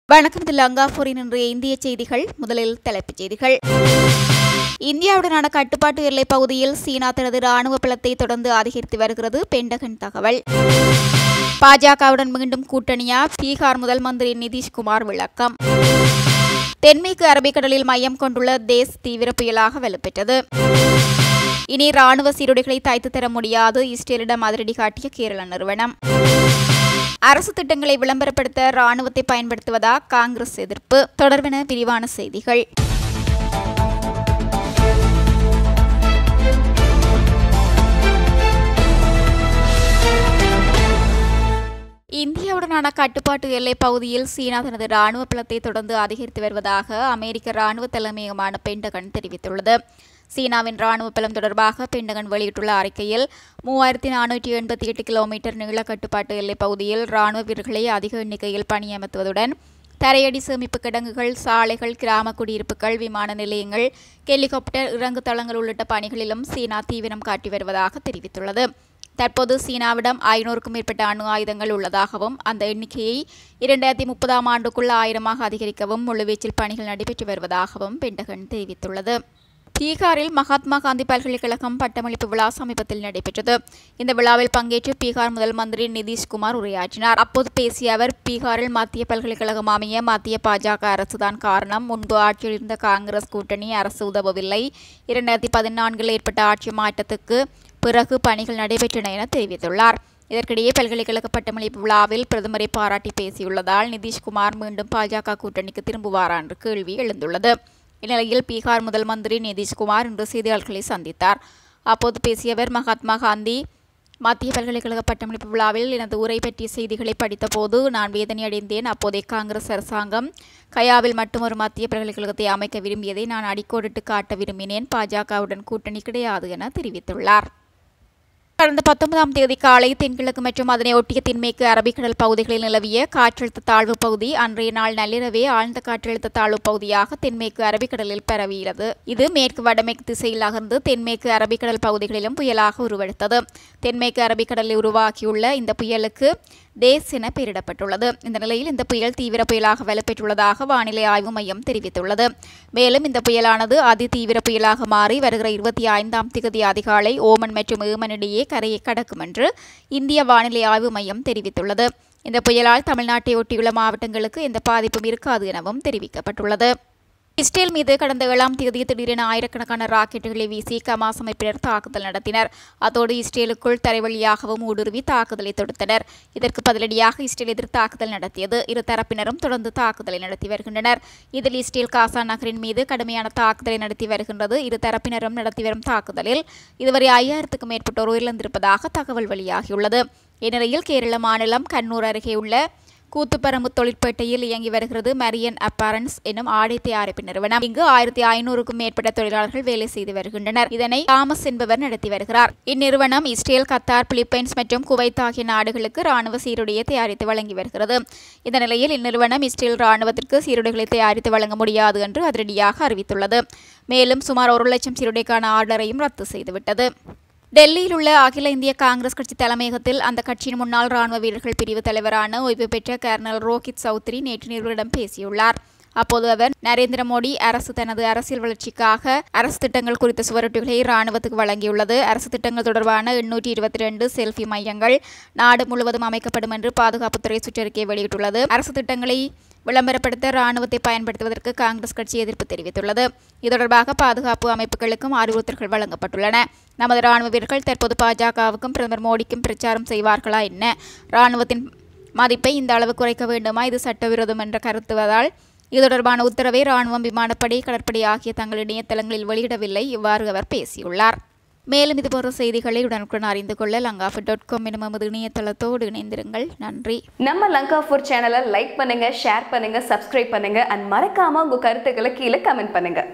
வணக்கம் இது லங்காபூரின் இன்றைய இந்திய செய்திகள் முதலில் தலைப்புச் செய்திகள் இந்தியாவுடனான கட்டுப்பாட்டு எல்லைப் பகுதியில் சீனா தனது ராணுவ பலத்தை தொடர்ந்து அதிகரித்து வருகிறது பெண்டகன் தகவல் பாஜகவுடன் மீண்டும் கூட்டணியா பீகார் முதல் மந்திரி நிதிஷ்குமார் விளக்கம் தென்மேற்கு அரபிக்கடலில் மையம் கொண்டுள்ள தேஸ் தீவிர புயலாக வலுப்பெற்றது இனி ராணுவ சீருடைகளை தைத்து தர முடியாது இஸ்ரேலிடம் அதிரடி காட்டிய கேரள நிறுவனம் அரசு திட்டங்களை விளம்பரப்படுத்த ராணுவத்தை பயன்படுத்துவதா காங்கிரஸ் எதிர்ப்பு தொடர்பென விரிவான செய்திகள் இந்தியாவுடனான கட்டுப்பாட்டு எல்லைப் பகுதியில் சீனா தனது ராணுவ பலத்தை தொடர்ந்து அதிகரித்து வருவதாக அமெரிக்க ராணுவ தலைமையகமான பென்டகன் தெரிவித்துள்ளது சீனாவின் ராணுவ பலம் தொடர்பாக பென்டகன் வெளியிட்டுள்ள அறிக்கையில் மூவாயிரத்தி நானூற்றி எண்பத்தி எட்டு கிலோமீட்டர் நீள கட்டுப்பாட்டு எல்லைப் பகுதியில் ராணுவ வீரர்களை அதிக எண்ணிக்கையில் பணியமர்த்துவதுடன் தரையடி சேமிப்பு கிடங்குகள் சாலைகள் கிராம குடியிருப்புகள் விமான நிலையங்கள் ஹெலிகாப்டர் இறங்கு தளங்கள் உள்ளிட்ட பணிகளிலும் சீனா தீவிரம் காட்டி வருவதாக தெரிவித்துள்ளது தற்போது சீனாவிடம் ஐநூறுக்கும் மேற்பட்ட அணு ஆயுதங்கள் உள்ளதாகவும் அந்த எண்ணிக்கையை இரண்டாயிரத்தி முப்பதாம் ஆண்டுக்குள் ஆயிரமாக அதிகரிக்கவும் முழுவீச்சில் பணிகள் நடைபெற்று வருவதாகவும் பென்டகன் தெரிவித்துள்ளது பீகாரில் மகாத்மா காந்தி பல்கலைக்கழகம் பட்டமளிப்பு விழா சமீபத்தில் நடைபெற்றது இந்த விழாவில் பங்கேற்று பீகார் முதல் மந்திரி நிதிஷ்குமார் உரையாற்றினார் அப்போது பேசிய அவர் பீகாரில் மத்திய பல்கலைக்கழகம் அமைய மத்திய பாஜக அரசுதான் காரணம் முன்பு ஆட்சியில் இருந்த காங்கிரஸ் கூட்டணி அரசு உதவவில்லை இரண்டாயிரத்தி பதினான்கில் ஏற்பட்ட ஆட்சி மாற்றத்துக்கு பிறகு பணிகள் நடைபெற்றன என தெரிவித்துள்ளார் இதற்கிடையே பல்கலைக்கழக பட்டமளிப்பு விழாவில் பிரதமரை பாராட்டி பேசியுள்ளதால் நிதிஷ்குமார் மீண்டும் பாஜக கூட்டணிக்கு திரும்புவாரா என்ற கேள்வி எழுந்துள்ளது இந்நிலையில் பீகார் முதல் மந்திரி நிதிஷ்குமார் இன்று செய்தியாளர்களை சந்தித்தார் அப்போது பேசியவர் மகாத்மா காந்தி மத்திய பல்கலைக்கழக பட்டமளிப்பு விழாவில் எனது உரை பற்றிய செய்திகளை படித்தபோது நான் வேதனை அடைந்தேன் அப்போதைய காங்கிரஸ் அரசாங்கம் கயாவில் மட்டும் ஒரு மத்திய பல்கலைக்கழகத்தை அமைக்க விரும்பியதை நான் அடிக்கோடிட்டு காட்ட விரும்பினேன் பாஜகவுடன் கூட்டணி கிடையாது என தெரிவித்துள்ளார் கடந்த பத்தொன்பதாம் தேதி காலை தென்கிழக்கு மற்றும் அதனை ஒட்டிய தென்மேற்கு அரபிக்கடல் பகுதிகளில் நிலவிய காற்றழுத்த தாழ்வு பகுதி அன்றைய நாள் நள்ளிரவே ஆழ்ந்த காற்றழுத்த தாழ்வு பகுதியாக தென்மேற்கு அரபிக்கடலில் பரவியது இது மேற்கு வடமேற்கு திசையில் அகர்ந்து தென்மேற்கு அரபிக்கடல் பகுதிகளிலும் புயலாக உருவெடுத்தது தென்மேற்கு அரபிக்கடலில் உருவாக்கியுள்ள இந்த புயலுக்கு தேஸ் என பெயரிடப்பட்டுள்ளது இந்த நிலையில் இந்த புயல் தீவிர புயலாக வலுப்பெற்றுள்ளதாக வானிலை ஆய்வு மையம் தெரிவித்துள்ளது மேலும் இந்த புயலானது அதி தீவிர புயலாக மாறி வருகிற இருபத்தி ஐந்தாம் திகதி அதிகாலை ஓமன் மற்றும் ஏமன் இடையே கரையை கடக்கும் என்று இந்திய வானிலை ஆய்வு மையம் தெரிவித்துள்ளது இந்த புயலால் தமிழ்நாட்டை ஒட்டியுள்ள மாவட்டங்களுக்கு எந்த பாதிப்பும் இருக்காது எனவும் தெரிவிக்கப்பட்டுள்ளது இஸ்ரேல் மீது கடந்த ஏழாம் தேதி திடீரென ஆயிரக்கணக்கான ராக்கெட்டுகளை வீசி கமாஸ் அமைப்பினர் தாக்குதல் நடத்தினர் அதோடு இஸ்ரேலுக்குள் தரைவழியாகவும் ஊடுருவி தாக்குதலை தொடுத்தனர் இதற்கு பதிலடியாக இஸ்ரேல் எதிர் தாக்குதல் நடத்தியது இரு தரப்பினரும் தொடர்ந்து தாக்குதலை நடத்தி வருகின்றனர் இதில் இஸ்ரேல் காசா நகரின் மீது கடுமையான தாக்குதலை நடத்தி வருகின்றது இரு தரப்பினரும் நடத்தி வரும் தாக்குதலில் இதுவரை ஐயாயிரத்துக்கும் மேற்பட்டோர் உயிரிழந்திருப்பதாக தகவல் வெளியாகியுள்ளது இந்நிலையில் கேரள மாநிலம் கண்ணூர் அருகே உள்ள கூத்துப்பரம்பு தொழிற்பேட்டையில் இயங்கி வருகிறது மரியன் அப்பரன்ஸ் எனும் ஆடை தயாரிப்பு நிறுவனம் இங்கு ஆயிரத்தி ஐநூறுக்கும் மேற்பட்ட தொழிலாளர்கள் வேலை செய்து வருகின்றனர் இதனை தாமஸ் என்பவர் நடத்தி வருகிறார் இந்நிறுவனம் இஸ்ரேல் கத்தார் பிலிப்பைன்ஸ் மற்றும் குவைத் ஆகிய நாடுகளுக்கு ராணுவ சீருடையை தயாரித்து வழங்கி வருகிறது இந்த நிலையில் இந்நிறுவனம் இஸ்ரேல் ராணுவத்திற்கு சீருடைகளை தயாரித்து வழங்க முடியாது என்று அதிரடியாக அறிவித்துள்ளது மேலும் சுமார் ஒரு லட்சம் சீருடைக்கான ஆர்டரையும் ரத்து செய்துவிட்டது டெல்லியில் உள்ள அகில இந்திய காங்கிரஸ் கட்சி தலைமையகத்தில் அந்த கட்சியின் முன்னாள் ராணுவ வீரர்கள் பிரிவு தலைவரான ஓய்வு பெற்ற கர்னல் ரோஹித் சௌத்ரி நேற்று நிருபரிடம் பேசியுள்ளார் அப்போது அவர் நரேந்திர மோடி அரசு தனது அரசியல் வளர்ச்சிக்காக அரசு திட்டங்கள் குறித்த சுவரொட்டிகளை ராணுவத்துக்கு வழங்கியுள்ளது அரசு திட்டங்கள் தொடர்பான எண்ணூற்றி இருபத்தி ரெண்டு செல்ஃபி மையங்கள் நாடு முழுவதும் அமைக்கப்படும் என்று பாதுகாப்புத்துறை சுற்றறிக்கை வெளியிட்டுள்ளது அரசு திட்டங்களை விளம்பரப்படுத்த ராணுவத்தை பயன்படுத்துவதற்கு காங்கிரஸ் கட்சி எதிர்ப்பு தெரிவித்துள்ளது இது தொடர்பாக பாதுகாப்பு அமைப்புகளுக்கும் அறிவுறுத்தல்கள் வழங்கப்பட்டுள்ளன நமது ராணுவ வீரர்கள் தற்போது பாஜகவுக்கும் பிரதமர் மோடிக்கும் பிரச்சாரம் செய்வார்களா என்ன ராணுவத்தின் மதிப்பை இந்த அளவு குறைக்க வேண்டுமா இது சட்டவிரோதம் என்ற கருத்துவதால் இது தொடர்பான உத்தரவை ராணுவம் விமானப்படை கடற்படை ஆகிய தங்கள் இணையதளங்களில் வெளியிடவில்லை இவ்வாறு அவர் பேசியுள்ளார் மேலும் இதுபோன்ற செய்திகளை உடனுக்குடன் அறிந்து கொள்ள லங்காஃபு டாட் காம் எனும் நமது இணையதளத்தோடு இணைந்திருங்கள் நன்றி நம்ம லங்கா ஃபுட் சேனலை லைக் பண்ணுங்க ஷேர் பண்ணுங்க சப்ஸ்கிரைப் பண்ணுங்க அண்ட் மறக்காம உங்க கருத்துக்களை கீழே கமெண்ட் பண்ணுங்க